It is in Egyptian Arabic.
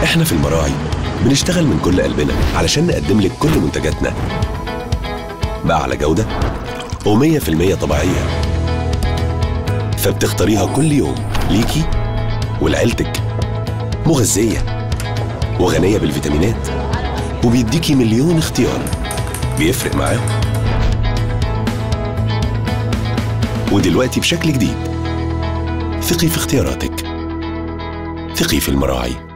احنا في المراعي بنشتغل من كل قلبنا علشان نقدم لك كل منتجاتنا بأعلى جودة و100% طبيعية فبتختاريها كل يوم ليكي ولعيلتك مغذية وغنية بالفيتامينات وبيديكي مليون اختيار بيفرق معاهم ودلوقتي بشكل جديد ثقي في اختياراتك ثقي في المراعي